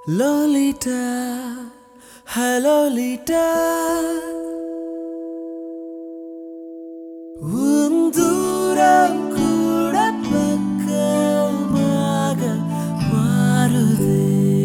Lolita ஹலோலிட்டா உன் தூரம் கூட பக்கமாக மாறுதே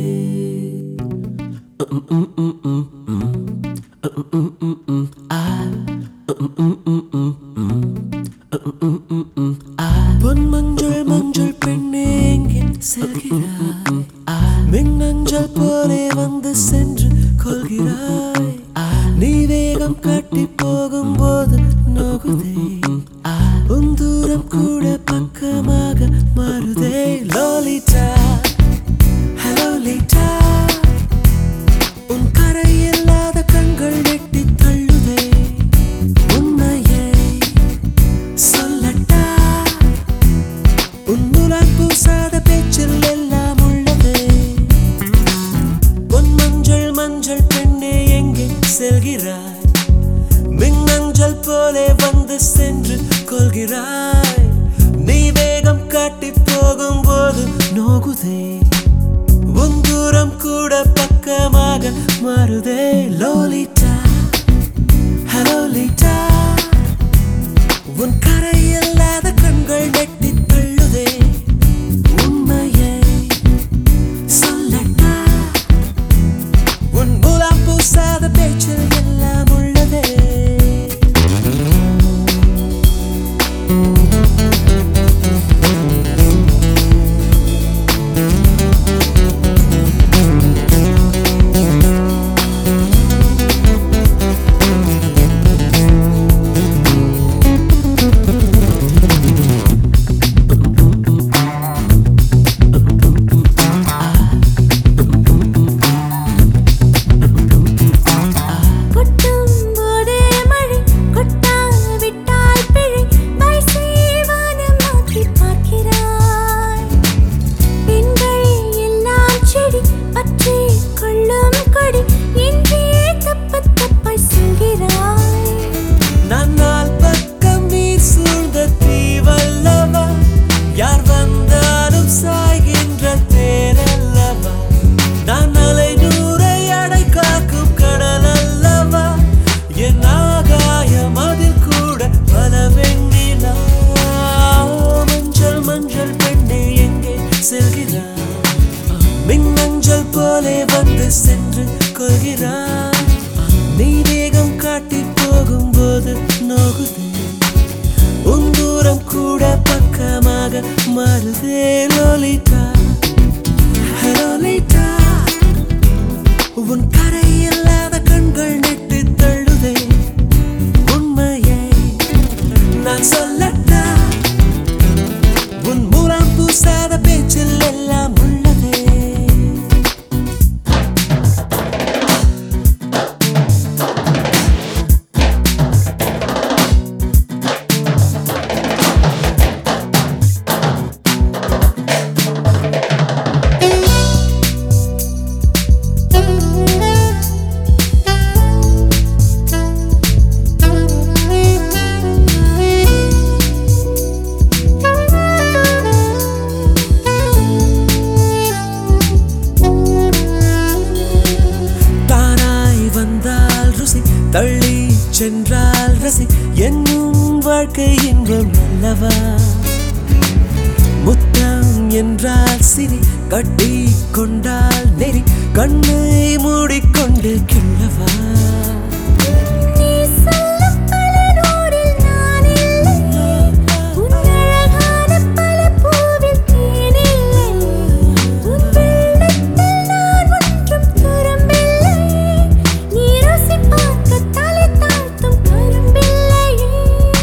பொன் மஞ்சள் மஞ்சள் பெண்ணே எங்கே செல்கிறாய் மின்னஞ்சல் போலே வந்து சென்று கொள்கிறாய் நீ வேகம் காட்டி போகும்போது நோகுதே உன் தூரம் கூட பக்கமாக மாறுதே லோலிட்டா ஹலோ லிட்டா உன் கரை இல்லாத கண்கள் நெட்டி தள்ளுதே உண்மையை சொல்லட்டா உன் முலான் பூசாத பேச்சில் எல்லாம் உள்ளதே பொன் மஞ்சள் மஞ்சள் பெண்ணே எங்கே செல்கிறாய் மின்னஞ்சல் போலே வந்து சென்று கொள்கிறாய் நீ வேகம் காட்டி போகும்போது நோகுதே உன் தூரம் கூட பக்கமாக மாறுதே லோலிட்டா ஹலோ லிட்டா உன் கரை இல்லாத கண்கள் நெட்டி தள்ளுதே உண்மையை சொல்லட்டா உன் மூலம் பூசாத பேச்சில் எல்லாம் உள்ளதே கொட்டும் போதே மழை கொட்டாவிட்டால் பிழை வைசேவானம் மாற்றி பார்க்கிறாய் பெண்கள் எல்லாம் செடி பற்றி கொள்ளும் கொடி என்றே தப்பு தப்பாய் சொல்கிறாய் நான் நாள் பக்கம் நீ சூழ்ந்த தீவல்லவா யார் வந்தாலும் சாய்கின்ற தேரல்லவா நான் அலை நூறை அடை காக்கும் கடல் அல்லவா என் ஆகாயம் அதில் கூட பல வெண்ணிலா மஞ்சள் மஞ்சள் பெண்ணே எங்கே செல்கிறாய் மின்னஞ்சல் போலே வந்து சென்று கொள்கிறாய் நீ வேகம் காட்டி போகும்போது நோகுதே உன் தூரம் கூட பக்கமாக மாறுதே லோலிட்டா லோலிட்டா உன் கரை இல்லாத கண்கள் நெட்டு தள்ளுதே உண்மையை நான் சொல்லட்டா உன் மூலம் பூசாத பேச்சில் எல்லாம் உள்ளதே தானாய் வந்தால் ருசி தள்ளி சென்றால் ரசி என்னும் வாழ்க்கை இன்பம் அல்லவா முத்தம் என்றால் சிரி கட்டி கொண்டால் நெறி கண்ணை மூடிக்கொண்டு கிள்ளவா நீ சொல்லும் பல நூறில் நான் இல்லை உன் அழகான பல பூவில் தேன் இல்லை உன் வெள்ளத்தில் நான் ஒன்றும் துரும்பில்லை நீ ருசி பார்க்க தலை தாழ்த்தும் கரும்பில்லையே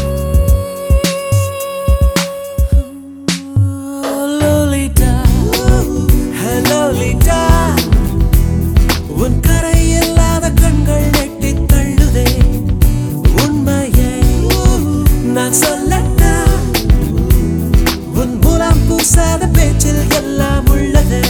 லோலிட்டா ஹலோலிட்டா உன் கரை இல்லாத கண்கள் நெட்டி தள்ளுதே உண்மையை நான் சொல்லட்டா உன் மூலம் பூசாத பேச்சில் எல்லாம் உள்ளதே